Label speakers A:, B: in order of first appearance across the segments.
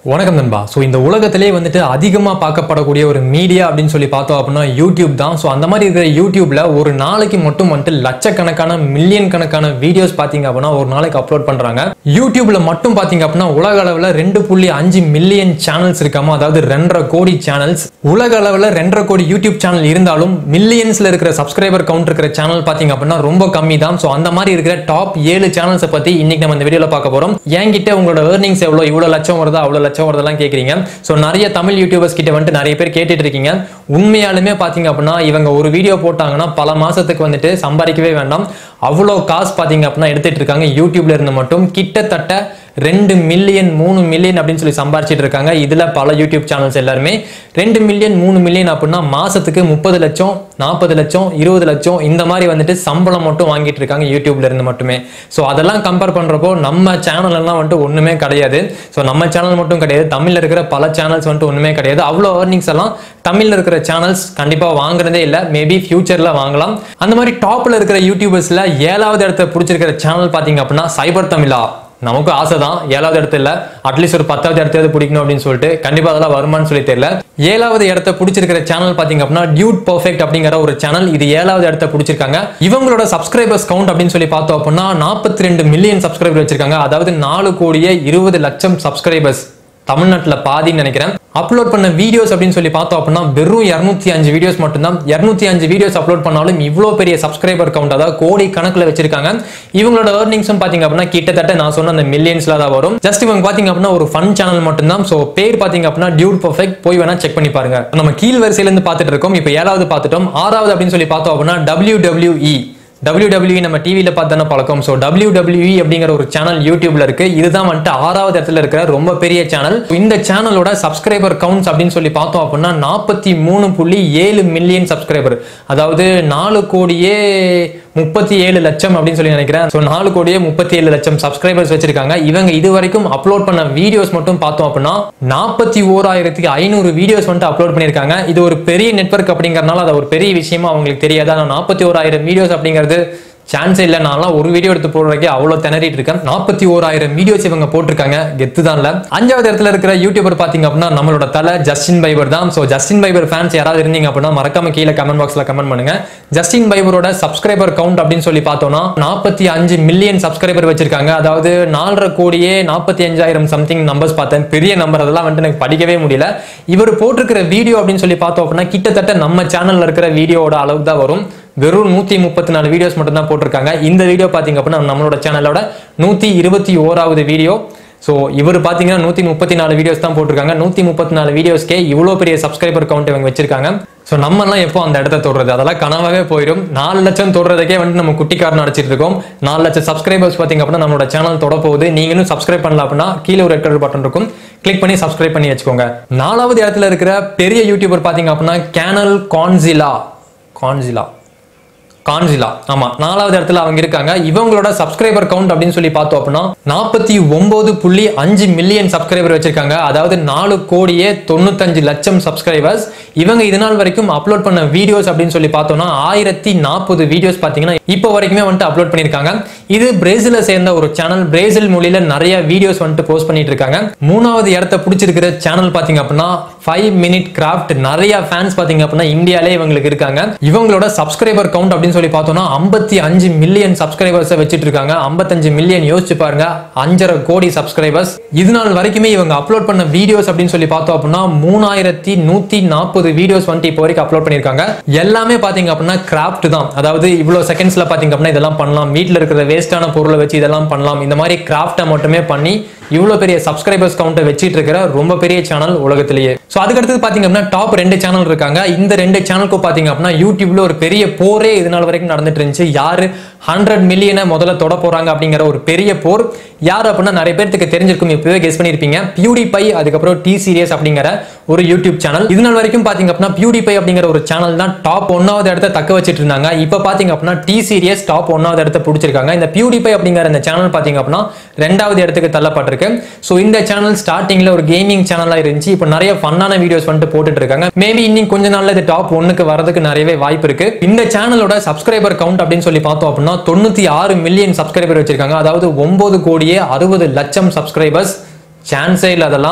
A: வணக்கம் நண்பா ஸோ இந்த உலகத்திலே வந்துட்டு அதிகமாக பார்க்கப்படக்கூடிய ஒரு மீடியா அப்படின்னு சொல்லி பார்த்தோம் அப்படின்னா யூடியூப் தான் ஸோ அந்த மாதிரி இருக்கிற யூடியூப்ல ஒரு நாளைக்கு மட்டும் வந்துட்டு லட்சக்கணக்கான மில்லியன் கணக்கான வீடியோஸ் பார்த்தீங்க அப்படின்னா ஒரு நாளைக்கு அப்லோட் பண்றாங்க யூடியூப்ல மட்டும் பார்த்தீங்க அப்படின்னா உலக அளவில் ரெண்டு புள்ளி அஞ்சு மில்லியன் சேனல்ஸ் இருக்காம அதாவது ரெண்டரை கோடி சேனல்ஸ் உலக அளவில் ரெண்டரை கோடி யூடியூப் சேனல் இருந்தாலும் மில்லியன்ஸ்ல இருக்கிற சப்ஸ்கிரைபர் கவுண்ட் இருக்கிற சேனல் பார்த்தீங்க அப்படின்னா ரொம்ப கம்மி தான் ஸோ அந்த மாதிரி இருக்கிற டாப் ஏழு சேனல்ஸை பத்தி இன்னைக்கு நம்ம இந்த வீடியோல பார்க்க போறோம் என்கிட்ட உங்களோட ஏர்னிங்ஸ் எவ்வளோ இவ்வளோ லட்சம் வருதா அவ்வளோ லட்சம் வருதெல்லாம் கேட்குறீங்க ஸோ நிறைய தமிழ் யூடியூபர்ஸ் கிட்ட வந்துட்டு நிறைய பேர் கேட்டுட்டு இருக்கீங்க உண்மையாலுமே பார்த்தீங்க அப்படின்னா இவங்க ஒரு வீடியோ போட்டாங்கன்னா பல மாசத்துக்கு வந்துட்டு சம்பாதிக்கவே வேண்டாம் அவ்வளோ காசு பார்த்தீங்க அப்படின்னா எடுத்துட்டு இருக்காங்க யூடியூப்ல இருந்து மட்டும் கிட்டத்தட்ட ரெண்டு மில்லியன் மூணு மில்லியன் அப்படின்னு சொல்லி சம்பாரிச்சிட்டு இருக்காங்க இதுல பல யூடியூப் சேனல்ஸ் எல்லாருமே ரெண்டு மில்லியன் மூணு மில்லியன் அப்படின்னா மாசத்துக்கு முப்பது லட்சம் நாற்பது லட்சம் இருபது லட்சம் இந்த மாதிரி வந்துட்டு சம்பளம் மட்டும் வாங்கிட்டு இருக்காங்க யூடியூப்ல இருந்து மட்டுமே ஸோ அதெல்லாம் கம்பேர் பண்றப்போ நம்ம சேனல் எல்லாம் வந்துட்டு ஒண்ணுமே கிடையாது ஸோ நம்ம சேனல் மட்டும் கிடையாது தமிழ்ல இருக்கிற பல சேனல்ஸ் வந்துட்டு ஒண்ணுமே கிடையாது அவ்வளோ ஏர்னிங்ஸ் எல்லாம் தமிழ்ல இருக்கிற சேனல்ஸ் கண்டிப்பா வாங்குறதே இல்லை மேபி ஃபியூச்சர்ல வாங்கலாம் அந்த மாதிரி டாப்ல இருக்கிற யூடியூபர்ஸ்ல ஏழாவது இடத்த பிடிச்சிருக்கிற சேனல் பாத்தீங்க அப்படின்னா சைபர் தமிழா நமக்கு ஆசை தான் ஏழாவது இடத்துல அட்லீஸ்ட் ஒரு பத்தாவது இடத்தையாவது பிடிக்கணும் அப்படின்னு சொல்லிட்டு கண்டிப்பா அதெல்லாம் வருமானு சொல்லி தெரியல ஏழாவது இடத்த பிடிச்சிருக்கிற சேனல் பாத்தீங்க அப்படின்னா டியூட் பர்ஃபெக்ட் அப்படிங்கிற ஒரு சேனல் இது ஏழாவது இடத்த பிடிச்சிருக்காங்க இவங்களோட சப்ஸ்கிரைபர்ஸ் கவுண்ட் அப்படின்னு சொல்லி பார்த்தோம் அப்படின்னா நாற்பத்தி ரெண்டு மில்லியன் சப்ஸ்கிரைபர் வச்சிருக்காங்க அதாவது நாலு கோடியே இருபது லட்சம் சப்ஸ்கிரைபர்ஸ் தமிழ்நாட்டில் பாதின்னு நினைக்கிறேன் அப்லோட் பண்ண வீடியோஸ் அப்படின்னு சொல்லி பார்த்தோம் அப்படின்னா வெறும் இரநூத்தி அஞ்சு வீடியோஸ் மட்டும்தான் இரநூத்தி அஞ்சு வீடியோஸ் அப்லோட் பண்ணாலும் இவ்வளோ பெரிய சப்ஸ்கிரைபர் கவுண்ட் அதாவது கோடி கணக்கில் வச்சிருக்காங்க இவங்களோட ஏர்னிங்ஸும் பார்த்தீங்க அப்படின்னா கிட்டத்தட்ட நான் சொன்ன அந்த மில்லியன்ஸ்ல தான் வரும் ஜஸ்ட் இவங்க பார்த்தீங்க அப்படின்னா ஒரு ஃபன் சேனல் மட்டும்தான் ஸோ பேர் பார்த்தீங்க அப்படின்னா டியூட் பர்ஃபெக்ட் போய் வேணா செக் பண்ணி பாருங்க நம்ம கீழ் வரிசையிலேருந்து பார்த்துட்டு இருக்கோம் இப்போ ஏழாவது பார்த்துட்டோம் ஆறாவது அப்படின்னு சொல்லி பார்த்தோம் அப்படின்னா டபிள்யூ டபிள்யூஇ WWE நம்ம டிவியில பார்த்தான பழக்கம் ஸோ WWE அப்படிங்கிற ஒரு சேனல் யூடியூப்ல இருக்கு இதுதான் வந்துட்டு ஆறாவது இடத்துல இருக்கிற ரொம்ப பெரிய சேனல் இந்த சேனலோட சப்ஸ்கிரைபர் கவுண்ட்ஸ் அப்படின்னு சொல்லி பார்த்தோம் அப்படின்னா நாற்பத்தி மூணு புள்ளி ஏழு மில்லியன் சப்ஸ்கிரைபர் அதாவது நாலு கோடியே முப்பத்தி ஏழு லட்சம் அப்படின்னு சொல்லி நினைக்கிறேன் ஸோ நாலு கோடியே முப்பத்தி ஏழு லட்சம் சப்ஸ்கிரைபர்ஸ் வச்சிருக்காங்க இவங்க இது வரைக்கும் அப்லோட் பண்ண வீடியோஸ் மட்டும் பார்த்தோம் அப்படின்னா நாற்பத்தி ஓராயிரத்துக்கு ஐநூறு வீடியோஸ் வந்துட்டு அப்லோட் பண்ணியிருக்காங்க இது ஒரு பெரிய நெட்வொர்க் அப்படிங்கறதுனால அது ஒரு பெரிய விஷயமா அவங்களுக்கு தெரியாது ஆனால் நாற்பத்தி ஓராயிரம் வீடியோஸ் அப்படிங்கிறது சான்ஸே இல்லை நான்லாம் ஒரு வீடியோ எடுத்து போடுறதுக்கே அவ்வளோ திணறிட்டு இருக்கேன் நாற்பத்தி ஓராயிரம் வீடியோஸ் இவங்க போட்டிருக்காங்க கெத்து தான் இல்லை அஞ்சாவது இடத்துல இருக்கிற யூடியூபர் பார்த்தீங்க அப்படின்னா நம்மளோட தலை ஜஸ்டின் பைபர் தான் ஸோ ஜஸ்டின் பைபர் ஃபேன்ஸ் யாராவது இருந்தீங்க அப்படின்னா மறக்காம கீழே கமெண்ட் பாக்ஸில் கமெண்ட் பண்ணுங்க ஜஸ்டின் பைபரோட சப்ஸ்கிரைபர் கவுண்ட் அப்படின்னு சொல்லி பார்த்தோம்னா நாற்பத்தி அஞ்சு மில்லியன் சப்ஸ்கிரைபர் வச்சிருக்காங்க அதாவது நாலரை கோடியே நாற்பத்தி அஞ்சாயிரம் சம்திங் நம்பர்ஸ் பார்த்தேன் பெரிய நம்பர் அதெல்லாம் வந்துட்டு எனக்கு படிக்கவே முடியல இவர் போட்டிருக்கிற வீடியோ அப்படின்னு சொல்லி பார்த்தோம் அப்படின்னா கிட்டத்தட்ட நம்ம சேனல்ல இருக்கிற வீடியோவோட அளவுக்கு தான் வரும் வெறும் நூத்தி முப்பத்தி நாலு வீடியோஸ் மட்டும் தான் போட்டிருக்காங்க இந்த வீடியோ பாத்தீங்க அப்படின்னா நம்மளோட சேனலோட நூத்தி இருபத்தி ஓராவது வீடியோ ஸோ இவர் பார்த்தீங்கன்னா நூற்றி முப்பத்தி நாலு வீடியோஸ் தான் போட்டிருக்காங்க நூற்றி முப்பத்தி நாலு வீடியோஸ்க்கே இவ்வளோ பெரிய சப்ஸ்கிரைபர் கவுண்ட் இவங்க வச்சிருக்காங்க ஸோ நம்மலாம் எப்போ அந்த இடத்த தொடுறது அதெல்லாம் கனவாகவே போயிடும் நாலு லட்சம் தொடுறதுக்கே வந்து நம்ம குட்டிக்காரன் அடிச்சிட்டு இருக்கோம் நாலு லட்சம் சப்ஸ்கிரைபர்ஸ் பார்த்தீங்க அப்படின்னா நம்மளோட சேனல் தொட போகுது நீங்களும் சப்ஸ்கிரைப் பண்ணல அப்படின்னா கீழே ஒரு ரெட் கலர் பட்டன் இருக்கும் கிளிக் பண்ணி சப்ஸ்கிரைப் பண்ணி வச்சுக்கோங்க நாலாவது இடத்துல இருக்கிற பெரிய யூடியூபர் பார்த்தீங்க அப்படின்னா கேனல் கான்சிலா கான்சிலா கான்சிலா ஆமா நாலாவது இடத்துல அவங்க இருக்காங்க இவங்களோட சப்ஸ்கிரைபர் கவுண்ட் அப்படின்னு சொல்லி பார்த்தோம் அப்படின்னா நாற்பத்தி ஒன்பது புள்ளி அஞ்சு மில்லியன் சப்ஸ்கிரைபர் வச்சிருக்காங்க அதாவது நாலு கோடியே தொண்ணூத்தஞ்சு லட்சம் சப்ஸ்கிரைபர்ஸ் இவங்க இது நாள் வரைக்கும் அப்லோட் பண்ண வீடியோஸ் அப்படின்னு சொல்லி பார்த்தோம்னா ஆயிரத்தி நாற்பது வீடியோஸ் பார்த்தீங்கன்னா இப்போ வரைக்குமே வந்துட்டு அப்லோட் பண்ணியிருக்காங்க இது பிரேசில சேர்ந்த ஒரு சேனல் பிரேசில் மொழியில நிறைய வீடியோஸ் வந்துட்டு போஸ்ட் பண்ணிட்டு இருக்காங்க மூணாவது இடத்த பிடிச்சிருக்கிற சேனல் பார்த்தீங்க அப்படின்னா ஃபைவ் மினிட் கிராஃப்ட் நிறைய ஃபேன்ஸ் பார்த்தீங்க அப்படின்னா இந்தியாலே இவங்களுக்கு இருக்காங்க இவங்களோட சப்ஸ்கிரைபர் கவுண்ட் அப்படின்னு சொல்லி பார்த்தோம்னா ஐம்பத்தி அஞ்சு மில்லியன் சப்ஸ்கிரைபர்ஸை வச்சுட்டு இருக்காங்க ஐம்பத்தஞ்சு மில்லியன் யோசிச்சு பாருங்க அஞ்சரை கோடி சப்ஸ்கிரைபர்ஸ் இது நாள் வரைக்குமே இவங்க அப்லோட் பண்ண வீடியோஸ் அப்படின்னு சொல்லி பார்த்தோம் அப்படின்னா மூணாயிரத்தி நூத்தி நாற்பது வீடியோஸ் வந்துட்டு இப்போ வரைக்கும் அப்லோட் பண்ணியிருக்காங்க எல்லாமே பார்த்தீங்க அப்படின்னா கிராஃப்ட் தான் அதாவது இவ்வளோ செகண்ட்ஸ்ல பார்த்தீங்க அப்படின்னா இதெல்லாம் பண்ணலாம் வீட்டில் இருக்கிற வேஸ்டான பொருளை வச்சு இதெல்லாம் பண்ணலாம் இந்த மாதிரி கிராஃப்டை மட்டுமே பண்ணி இவ்வளோ பெரிய சப்ஸ்கிரைபர்ஸ் கவுண்ட்டை வச்சிட்டு இருக்கிற ரொம்ப பெரிய சேனல் உலகத்திலேயே ஸோ அதுக்கடுத்து பார்த்தீங்க அப்படின்னா டாப் ரெண்டு சேனல் இருக்காங்க இந்த ரெண்டு சேனலுக்கும் பார்த்தீங்க அப்படின்னா யூடியூப்ல ஒரு பெரிய போரே இது நாள் வரைக்கும் நடந்துட்டு இருந்துச்சு யாரு ஹண்ட்ரட் மில்லியனை முதல்ல தொட போறாங்க அப்படிங்கிற ஒரு பெரிய போர் யார் அப்படின்னா நிறைய பேருக்கு தெரிஞ்சிருக்கும் இப்பவே கெஸ் பண்ணியிருப்பீங்க பியூடி பை அதுக்கப்புறம் டி சீரியஸ் அப்படிங்கிற ஒரு யூடியூப் சேனல் இது நாள் வரைக்கும் பார்த்தீங்க அப்படின்னா பியூடி பை அப்படிங்கிற ஒரு சேனல் தான் டாப் ஒன்னாவது இடத்த தக்க வச்சிட்டு இருந்தாங்க இப்போ பார்த்தீங்க அப்படின்னா டி சீரியஸ் டாப் ஒன்னாவது இடத்த பிடிச்சிருக்காங்க இந்த பியூடி பை அப்படிங்கிற இந்த சேனல் பார்த்தீங்க அப்படின்னா ரெண்டாவது இடத்துக்கு தள்ளப்பட்டிருக்கு ஸோ இந்த சேனல் ஸ்டார்டிங்ல ஒரு கேமிங் சேனலா இருந்துச்சு இப்போ நிறைய ஃபன்னான வீடியோஸ் வந்துட்டு போட்டுட்டு இருக்காங்க மேபி இன்னும் கொஞ்ச நாள்ல இது டாப் ஒன்னுக்கு வரதுக்கு நிறையவே வாய்ப்பு இருக்கு இந்த சேனலோட சப்ஸ்கிரைபர் கவுண்ட் அப்படின்னு சொல்லி பார்த்தோம் அப்படின்னா தொண்ணூத்தி ஆறு மில்லியன் சப்ஸ்கிரைபர் வச்சிருக்காங்க அதாவது ஒன்பது கோடியே அறுபது லட்சம் சப்ஸ்கிரைபர்ஸ் சான்ஸே இல்லை அதெல்லாம் ஸோ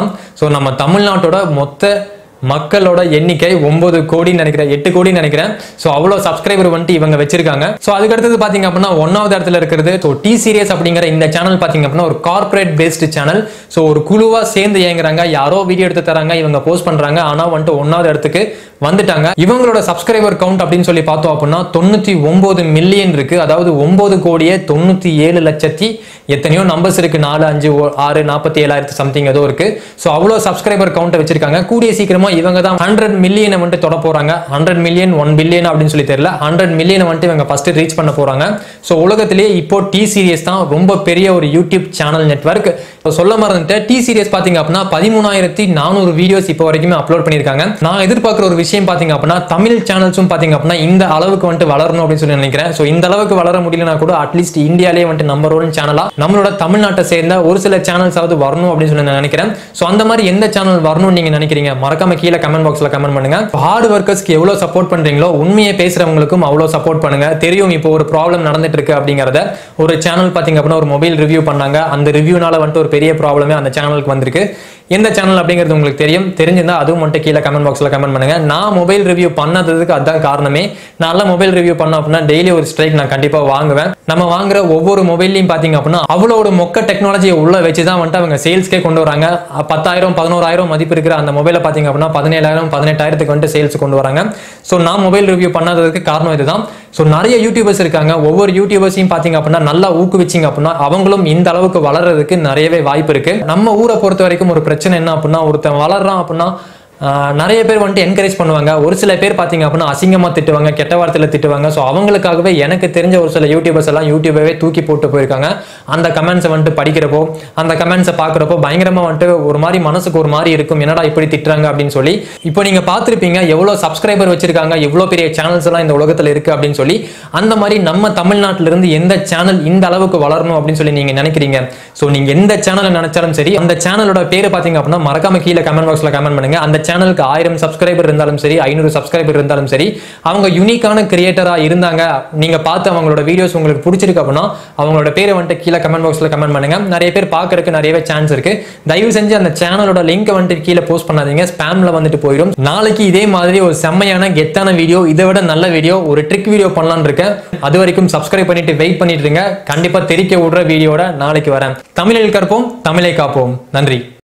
A: ஸோ நம்ம தமிழ்நாட்டோட மொத்த மக்களோட எண்ணிக்கை ஒன்பது கோடின்னு நினைக்கிறேன் எட்டு கோடின்னு நினைக்கிறேன் ஸோ அவ்வளோ சப்ஸ்கிரைபர் வந்துட்டு இவங்க வச்சிருக்காங்க ஸோ அதுக்கு அடுத்தது பார்த்தீங்க அப்படின்னா ஒன்னாவது இடத்துல இருக்கிறது ஸோ டி சீரியஸ் அப்படிங்கிற இந்த சேனல் பார்த்தீங்க அப்படின்னா ஒரு கார்ப்பரேட் பேஸ்டு சேனல் ஸோ ஒரு குழுவாக சேர்ந்து இயங்குறாங்க யாரோ வீடியோ எடுத்து தராங்க இவங்க போஸ்ட் பண்றாங்க ஆனால் வந்துட்டு ஒன்னாவது இடத்துக்கு வந்துட்டாங்க இவங்களோட சப்ஸ்கிரைபர் கவுண்ட் அப்படின்னு சொல்லி பார்த்தோம் அப்படின்னா தொண்ணூத்தி ஒன்பது மில்லியன் இருக்கு அதாவது ஒன்பது கோடியே தொண்ணூத்தி ஏழு லட்சத்தி எத்தனையோ நம்பர்ஸ் இருக்கு நாலு அஞ்சு ஓ- ஆறு நாற்பத்தி ஏழாயிரத்து சம்திங் ஏதோ இருக்கு ஸோ அவ்வளோ சப்ஸ்கிரைபர் கவுண்ட்டை வச்சிருக்காங்க கூடிய சீக்கிரமா இவங்க தான் ஹண்ட்ரட் மில்லியனை வந்துட்டு தொட போறாங்க ஹண்ட்ரட் மில்லியன் ஒன் பில்லியன் அப்படின்னு சொல்லி தெரியல ஹண்ட்ரட் மில்லியனை வந்துட்டு இவங்க ஃபர்ஸ்ட் ரீச் பண்ண போறாங்க ஸோ உலகத்திலேயே இப்போ டி சீரியஸ் தான் ரொம்ப பெரிய ஒரு யூடியூப் சேனல் நெட்வொர்க் சொல்ல மறந்துட்டு டி சீரியஸ் பாத்தீங்க அப்படின்னா பதிமூணாயிரத்தி நானூறு வீடியோஸ் இப்போ வரைக்குமே அப்லோட் பண்ணியிருக்காங்க நான் எதிர்பார்க்குற ஒரு விஷயம் பாத்தீங்க அப்படின்னா தமிழ் சேனல்ஸும் பாத்தீங்க அப்படின்னா இந்த அளவுக்கு வந்துட்டு வளரணும் அப்படின்னு சொல்லி நினைக்கிறேன் ஸோ இந்த அளவுக்கு வளர முடியலனா கூட அட்லீஸ்ட் இந்தியாலே வந்துட்டு நம்பர் ஒன் சேனலா நம்மளோட தமிழ்நாட்டை சேர்ந்த ஒரு சில சேனல்ஸ் ஆவது வரணும் அப்படின்னு சொல்லி நான் நினைக்கிறேன் ஸோ அந்த மாதிரி எந்த சேனல் வரணும்னு நீங்க நினைக்கிறீங்க மறக்காம கீழே கமெண்ட் பாக்ஸ்ல கமெண்ட் பண்ணுங்க ஹார்ட் ஒர்க்கர்ஸ்க்கு எவ்வளவு சப்போர்ட் பண்றீங்களோ உண்மையை பேசுறவங்களுக்கும் அவ்வளவு சப்போர்ட் பண்ணுங்க தெரியும் இப்போ ஒரு ப்ராப்ளம் நடந்துட்டு இருக்கு அப்படிங்கறத ஒரு சேனல் பாத்தீங்க அப்படின்னா ஒரு மொபைல் ரிவ்யூ பண்ணாங்க அந்த ரிவ்யூனால வந்துட்டு ஒரு பெரிய ப்ராப்ளமே அந்த சேனலுக்கு வந்திருக்கு எந்த சேனல் அப்படிங்கிறது உங்களுக்கு தெரியும் தெரிஞ்சிருந்தா அதுவும் வந்துட்டு கீழே கமெண்ட் பாக்ஸ்ல கமெண்ட் பண்ணுங்க நான் மொபைல் ரிவ்யூ பண்ணதுக்கு அதான் காரணமே நான் மொபைல் ரிவ்யூ பண்ண அப்படின்னா டெய்லி ஒரு ஸ்ட்ரைக் நான் கண்டிப்பா வாங்குவேன் நம்ம வாங்குற ஒவ்வொரு மொபைல்லையும் பாத்தீங்க அப்படின்னா அவ்வளோ ஒரு மொக்க டெக்னாலஜியை உள்ள வச்சு தான் வந்துட்டு அவங்க சேல்ஸ்க்கே கொண்டு வராங்க அஹ் பத்தாயிரம் பதினோராயிரம் மதிப்பு இருக்கிற அந்த மொபைலை பாத்தீங்க அப்படின்னா பதினேழாயிரம் பதினெட்டாயிரத்துக்கு வந்துட்டு சேல்ஸ் கொண்டு வராங்க ஸோ நான் மொபைல் ரிவ்யூ பண்ணாததுக்கு காரணம் இதுதான் ஸோ நிறைய யூடியூபர்ஸ் இருக்காங்க ஒவ்வொரு யூடியூபர்ஸையும் பாத்தீங்க அப்படின்னா நல்லா ஊக்குவிச்சிங்க அப்படின்னா அவங்களும் இந்த அளவுக்கு வளர்றதுக்கு நிறையவே வாய்ப்பு இருக்கு நம்ம ஊரை பொறுத்த வரைக்கும் ஒரு பிரச்சனை என்ன அப்படின்னா ஒருத்தன் வளர்றான் அப்படின்னா ஆஹ் நிறைய பேர் வந்துட்டு என்கரேஜ் பண்ணுவாங்க ஒரு சில பேர் பார்த்தீங்க அப்படின்னா அசிங்கமா திட்டுவாங்க கெட்ட வார்த்தையில திட்டுவாங்க ஸோ அவங்களுக்காகவே எனக்கு தெரிஞ்ச ஒரு சில யூடியூபர்ஸ் எல்லாம் யூடியூபவே தூக்கி போட்டு போயிருக்காங்க அந்த கமெண்ட்ஸை வந்துட்டு படிக்கிறப்போ அந்த கமெண்ட்ஸை பார்க்குறப்போ பயங்கரமா வந்துட்டு ஒரு மாதிரி மனசுக்கு ஒரு மாதிரி இருக்கும் என்னடா இப்படி திட்டுறாங்க அப்படின்னு சொல்லி இப்போ நீங்க பார்த்துருப்பீங்க எவ்வளோ சப்ஸ்கிரைபர் வச்சிருக்காங்க எவ்வளோ பெரிய சேனல்ஸ் எல்லாம் இந்த உலகத்தில் இருக்கு அப்படின்னு சொல்லி அந்த மாதிரி நம்ம தமிழ்நாட்டில இருந்து எந்த சேனல் இந்த அளவுக்கு வளரணும் அப்படின்னு சொல்லி நீங்க நினைக்கிறீங்க ஸோ நீங்க எந்த சேனலை நினைச்சாலும் சரி அந்த சேனலோட பேரு பார்த்தீங்க அப்படின்னா மறக்காம கீழே கமெண்ட் பாக்ஸ்ல கமெண்ட் பண்ணுங்க அந்த சேனலுக்கு ஆயிரம் சப்ஸ்கிரைபர் இருந்தாலும் சரி ஐநூறு சப்ஸ்கிரைபர் இருந்தாலும் சரி அவங்க யூனிக்கான கிரியேட்டரா இருந்தாங்க நீங்க பார்த்து அவங்களோட வீடியோஸ் உங்களுக்கு பிடிச்சிருக்கு அப்படின்னா அவங்களோட பேரை வந்துட்டு கீழே கமெண்ட் பாக்ஸ்ல கமெண்ட் பண்ணுங்க நிறைய பேர் பார்க்கறதுக்கு நிறையவே சான்ஸ் இருக்கு தயவு செஞ்சு அந்த சேனலோட லிங்க் வந்துட்டு கீழே போஸ்ட் பண்ணாதீங்க ஸ்பேம்ல வந்துட்டு போயிடும் நாளைக்கு இதே மாதிரி ஒரு செம்மையான கெத்தான வீடியோ இதை விட நல்ல வீடியோ ஒரு ட்ரிக் வீடியோ பண்ணலாம்னு இருக்கேன் அது வரைக்கும் சப்ஸ்கிரைப் பண்ணிட்டு வெயிட் பண்ணிட்டு இருங்க கண்டிப்பா தெரிக்க விடுற வீடியோட நாளைக்கு வரேன் தமிழில் கற்போம் தமிழை காப்போம் நன்றி